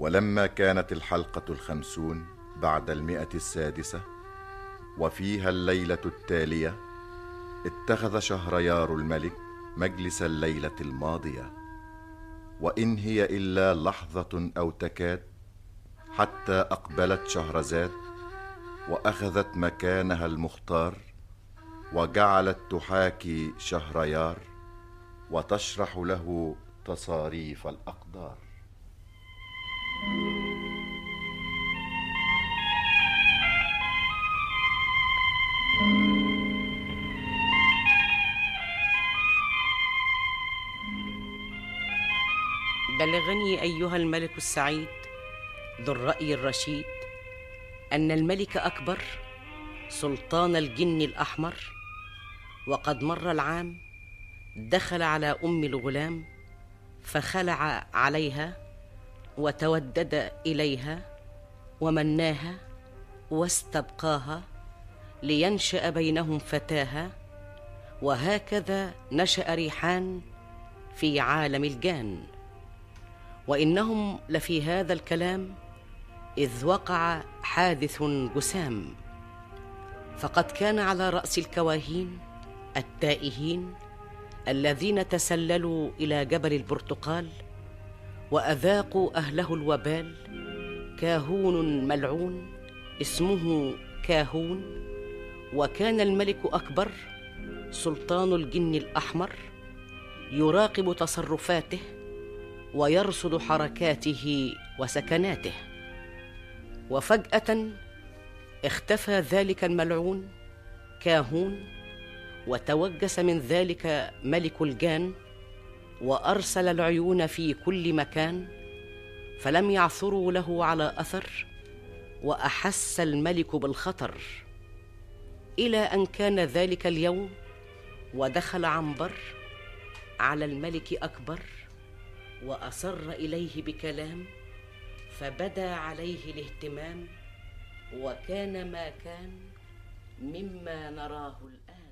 ولما كانت الحلقة الخمسون بعد المئة السادسة وفيها الليلة التالية اتخذ شهريار الملك مجلس الليلة الماضية وإن هي إلا لحظة أو تكاد حتى أقبلت شهرزاد وأخذت مكانها المختار وجعلت تحاكي شهريار وتشرح له تصاريف الأقدار بلغني ايها الملك السعيد ذو الراي الرشيد ان الملك اكبر سلطان الجن الاحمر وقد مر العام دخل على ام الغلام فخلع عليها وتودد اليها ومناها واستبقاها لينشا بينهم فتاها وهكذا نشا ريحان في عالم الجان وانهم لفي هذا الكلام اذ وقع حادث جسام فقد كان على راس الكواهين التائهين الذين تسللوا الى جبل البرتقال واذاقوا اهله الوبال كاهون ملعون اسمه كاهون وكان الملك اكبر سلطان الجن الاحمر يراقب تصرفاته ويرصد حركاته وسكناته وفجاه اختفى ذلك الملعون كاهون وتوجس من ذلك ملك الجان وارسل العيون في كل مكان فلم يعثروا له على اثر واحس الملك بالخطر الى ان كان ذلك اليوم ودخل عنبر على الملك اكبر واصر اليه بكلام فبدا عليه الاهتمام وكان ما كان مما نراه الان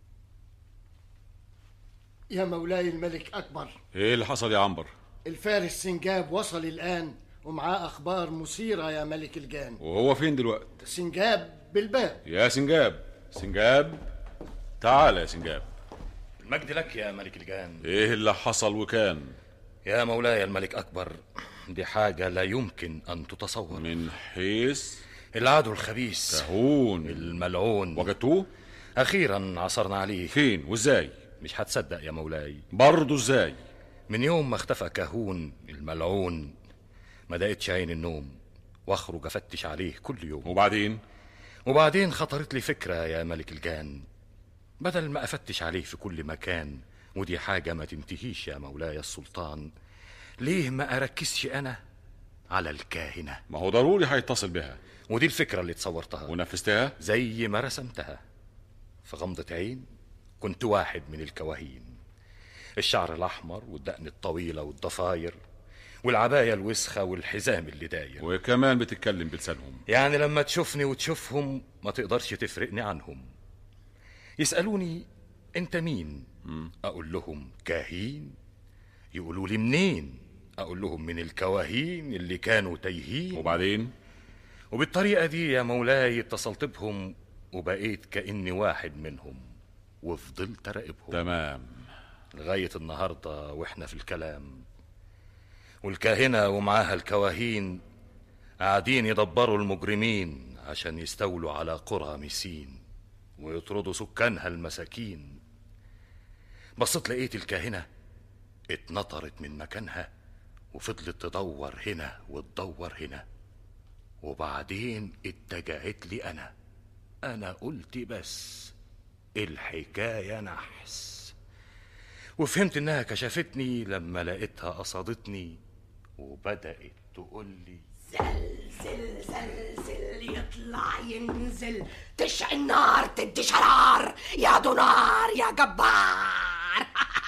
يا مولاي الملك أكبر ايه اللي حصل يا عنبر الفارس سنجاب وصل الآن ومعاه أخبار مثيرة يا ملك الجان وهو فين دلوقتي سنجاب بالباب يا سنجاب سنجاب تعال يا سنجاب المجد لك يا ملك الجان ايه اللي حصل وكان يا مولاي الملك أكبر دي حاجة لا يمكن أن تتصور من حيث العدو الخبيث كهون الملعون وجدتوه أخيرا عثرنا عليه فين وازاي مش هتصدق يا مولاي برضه ازاي من يوم ما اختفى كهون الملعون ما دقتش عين النوم واخرج افتش عليه كل يوم وبعدين وبعدين خطرت لي فكرة يا ملك الجان بدل ما افتش عليه في كل مكان ودي حاجة ما تنتهيش يا مولاي السلطان ليه ما اركزش انا على الكاهنة ما هو ضروري هيتصل بها ودي الفكرة اللي تصورتها ونفذتها زي ما رسمتها في غمضة عين كنت واحد من الكواهين الشعر الأحمر والدقن الطويلة والضفاير والعباية الوسخة والحزام اللي داير وكمان بتتكلم بلسانهم يعني لما تشوفني وتشوفهم ما تقدرش تفرقني عنهم يسألوني أنت مين؟ أقول لهم كاهين يقولوا لي منين؟ أقول لهم من الكواهين اللي كانوا تايهين وبعدين وبالطريقة دي يا مولاي اتصلت بهم وبقيت كأني واحد منهم وفضلت أراقبهم تمام لغاية النهاردة وإحنا في الكلام والكاهنة ومعاها الكواهين قاعدين يدبروا المجرمين عشان يستولوا على قرى ميسين ويطردوا سكانها المساكين بصيت لقيت الكاهنة اتنطرت من مكانها وفضلت تدور هنا وتدور هنا وبعدين اتجهت لي أنا أنا قلت بس الحكاية نحس وفهمت إنها كشفتني لما لقيتها قصدتني وبدأت تقول لي زلزل زلزل يطلع ينزل تشعل النار تدي شرار يا دونار يا جبار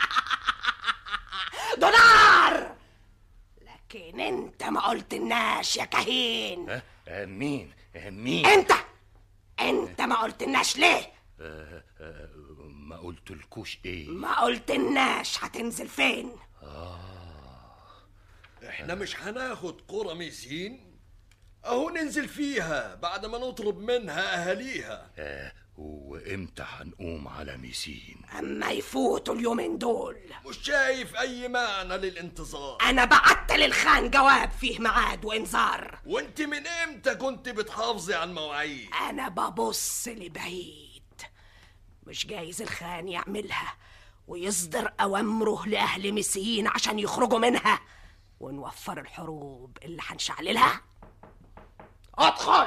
دونار لكن انت ما قلتلناش يا كهين ها آه مين آه مين انت انت ما قلتلناش ليه آه آه ما قلتلكوش ايه ما قلتلناش هتنزل فين احنا مش هناخد قرى ميسين اهو ننزل فيها بعد ما نطلب منها اهاليها آه وامتى هنقوم على ميسين اما يفوتوا اليومين دول مش شايف اي معنى للانتظار انا بعت للخان جواب فيه ميعاد وانذار وانت من امتى كنت بتحافظي على المواعيد انا ببص لبعيد مش جايز الخان يعملها ويصدر اوامره لاهل مسيين عشان يخرجوا منها ونوفر الحروب اللي هنشعللها ادخل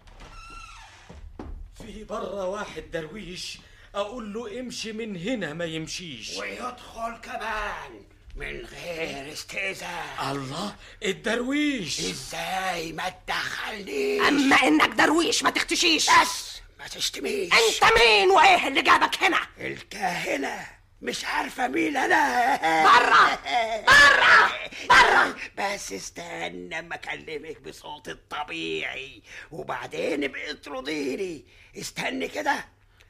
في بره واحد درويش اقول له امشي من هنا ما يمشيش ويدخل كمان من غير استئذان الله الدرويش ازاي ما تدخلنيش اما انك درويش ما تختشيش بس ما تشتميش انت مين وايه اللي جابك هنا الكاهنة مش عارفة مين أنا برا برا برا بس استنى اما أكلمك بصوت الطبيعي وبعدين ابقي ترضيني استني كده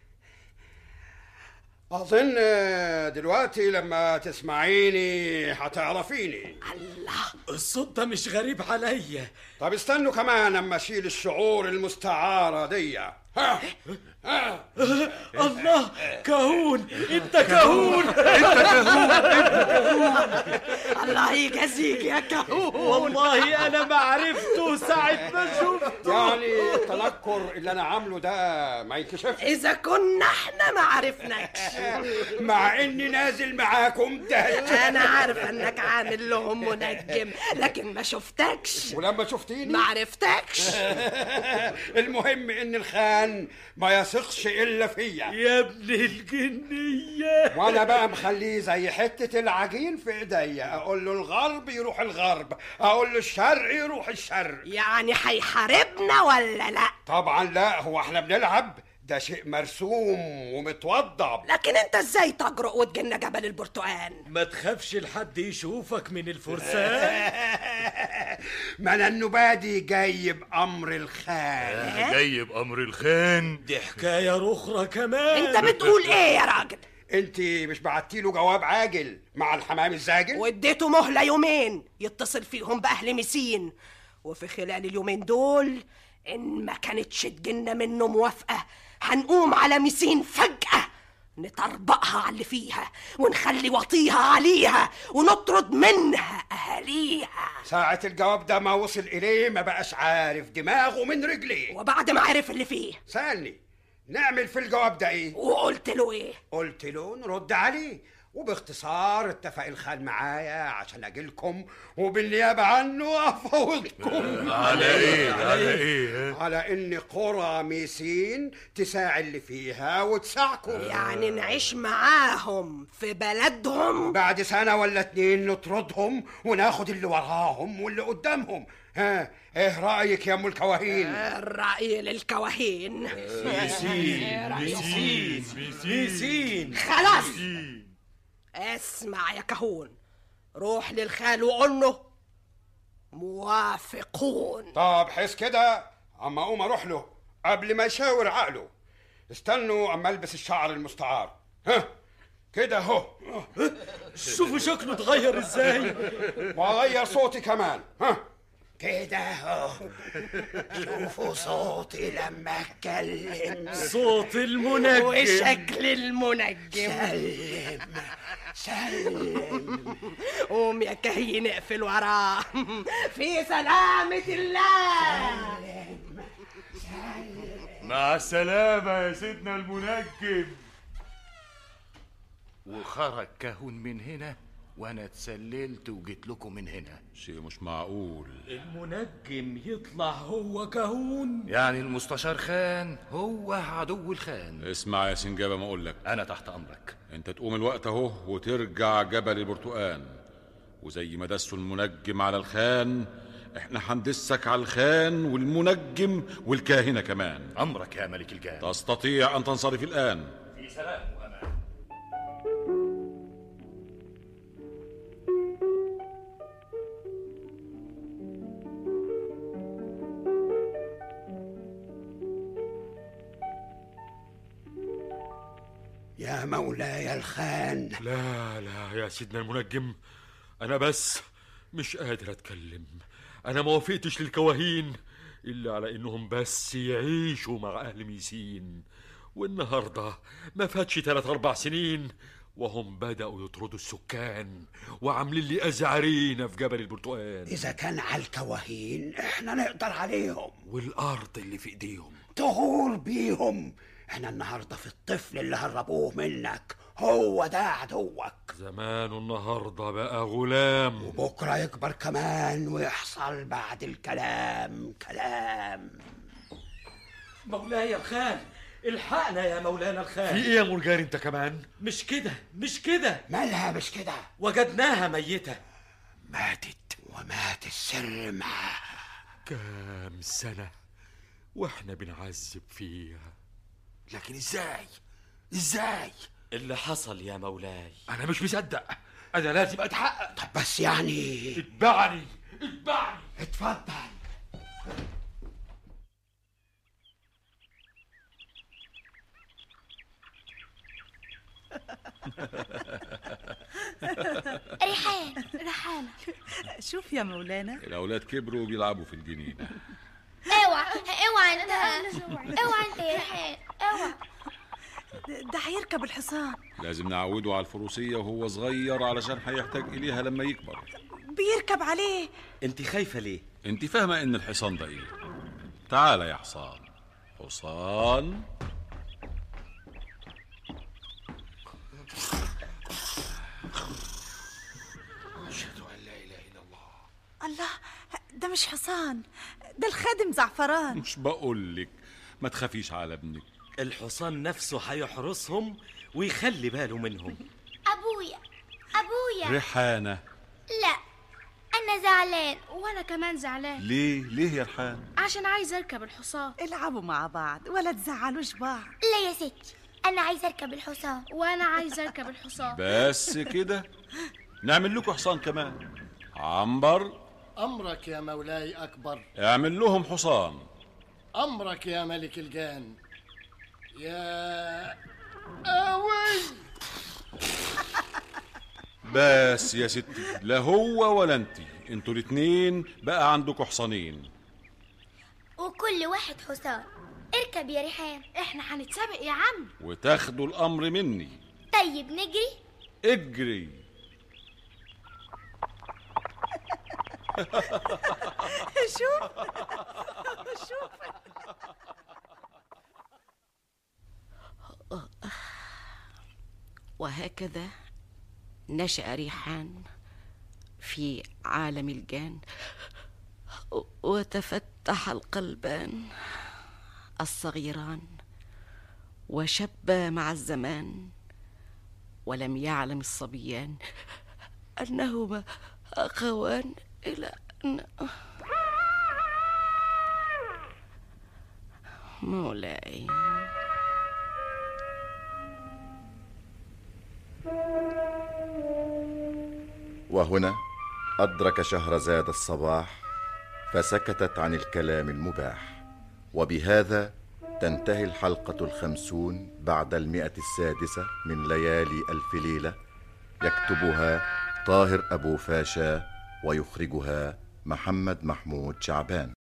أظن دلوقتي لما تسمعيني هتعرفيني الله الصوت ده مش غريب عليا طب استنوا كمان اما اشيل الشعور المستعارة دي ها ها الله كهون انت كهون الله يجازيك يا كهون والله انا ما عرفته ساعة ما شفته يعني التنكر اللي انا عامله ده ما ينكشفش اذا كنا احنا ما عرفناكش مع اني نازل معاكم تهت انا عارفه انك عامل لهم منجم لكن ما شفتكش ولما شفتيني ما عرفتكش المهم ان الخان ما يثقش الا فيا يا ابن الجنية وانا بقى مخليه زي حتة العجين في ايديا اقول له الغرب يروح الغرب اقول له الشرق يروح الشرق يعني هيحاربنا ولا لا طبعا لا هو احنا بنلعب ده شيء مرسوم ومتوضب لكن انت ازاي تجرؤ وتجن جبل البرتقال ما تخافش لحد يشوفك من الفرسان ما انا النبادي جاي بامر الخان جاي بامر الخان دي حكاية اخرى كمان انت بتقول ايه يا راجل انت مش بعتي له جواب عاجل مع الحمام الزاجل واديته مهلة يومين يتصل فيهم بأهل مسين وفي خلال اليومين دول إن ما كانتش تجن منه موافقة هنقوم على مسين فجأة نطربقها على اللي فيها ونخلي وطيها عليها ونطرد منها أهاليها ساعة الجواب ده ما وصل إليه ما بقاش عارف دماغه من رجليه وبعد ما عرف اللي فيه سألني نعمل في الجواب ده إيه؟ وقلت له إيه قلت له نرد عليه وباختصار اتفق الخال معايا عشان اجيلكم وبالنيابه عنه افوضكم على ايه على ايه على ان قرى ميسين تساعي اللي فيها وتساعكم يعني نعيش معاهم في بلدهم بعد سنه ولا اتنين نطردهم وناخد اللي وراهم واللي قدامهم ها ايه رايك يا ام الكواهين الرأي للكواهين ميسين ميسين ميسين خلاص اسمع يا كهون روح للخال وقول له موافقون طب حس كده اما اقوم اروح له قبل ما يشاور عقله استنوا اما البس الشعر المستعار ها كده اهو شوفوا شكله اتغير ازاي واغير صوتي كمان ها كده اهو شوفوا صوتي لما اتكلم صوت المنجم وشكل المنجم سلم سلم قوم يا كهين اقفل وراه في سلامة الله مع السلامة يا سيدنا المنجم وخرج كهون من هنا وانا اتسللت وجيت لكم من هنا شيء مش معقول المنجم يطلع هو كهون يعني المستشار خان هو عدو الخان اسمع يا سنجابة ما اقول لك انا تحت امرك انت تقوم الوقت اهو وترجع جبل البرتقال وزي ما دسوا المنجم على الخان احنا هندسك على الخان والمنجم والكاهنة كمان امرك يا ملك الجان تستطيع ان تنصرف الان في سلام وامان يا مولاي الخان لا لا يا سيدنا المنجم انا بس مش قادر اتكلم انا ما وافقتش للكواهين الا على انهم بس يعيشوا مع اهل ميسين والنهارده ما فاتش ثلاث اربع سنين وهم بدأوا يطردوا السكان وعاملين لي أزعرينا في جبل البرتقال إذا كان على الكواهين إحنا نقدر عليهم والأرض اللي في إيديهم تغور بيهم إحنا النهاردة في الطفل اللي هربوه منك هو ده عدوك زمانه النهاردة بقى غلام وبكرة يكبر كمان ويحصل بعد الكلام كلام مولاي الخان الحقنا يا مولانا الخان في ايه يا مرجان انت كمان مش كده مش كده مالها مش كده وجدناها ميتة ماتت ومات السر معاها كام سنة واحنا بنعذب فيها لكن ازاي ازاي اللي حصل يا مولاي انا مش مصدق انا لازم اتحقق طب بس يعني اتبعني اتبعني اتفضل ريحان ريحانة شوف يا مولانا الأولاد كبروا وبيلعبوا في الجنينة اوعى اوعى انت اوعى انت يا ريحان اوعى ده هيركب الحصان لازم نعوده على الفروسية وهو صغير علشان هيحتاج إليها لما يكبر بيركب عليه انت خايفة ليه؟ انت فاهمة إن الحصان ده إيه؟ تعال يا حصان حصان أشهد أن لا إله إلا الله الله ده مش حصان ده الخادم زعفران مش بقولك ما تخافيش على ابنك الحصان نفسه هيحرسهم ويخلي باله منهم ابويا ابويا ريحانة لا انا زعلان وانا كمان زعلان ليه ليه يا ريحان عشان عايز اركب الحصان العبوا مع بعض ولا تزعلوش بعض لا يا ستي انا عايز اركب الحصان وانا عايز اركب الحصان بس كده نعمل لكم حصان كمان عنبر أمرك يا مولاي أكبر اعمل لهم حصان أمرك يا ملك الجان يا أوي بس يا ستي لا هو ولا انت انتوا الاتنين بقى عندكم حصانين وكل واحد حصان اركب يا ريحان احنا هنتسابق يا عم وتاخدوا الامر مني طيب نجري اجري شوف شوف وهكذا نشأ ريحان في عالم الجان وتفتح القلبان الصغيران وشبا مع الزمان ولم يعلم الصبيان أنهما أخوان إلى أن مولاي وهنا أدرك شهرزاد الصباح فسكتت عن الكلام المباح وبهذا تنتهي الحلقة الخمسون بعد المئة السادسة من ليالي ألف ليلة يكتبها طاهر أبو فاشا ويخرجها محمد محمود شعبان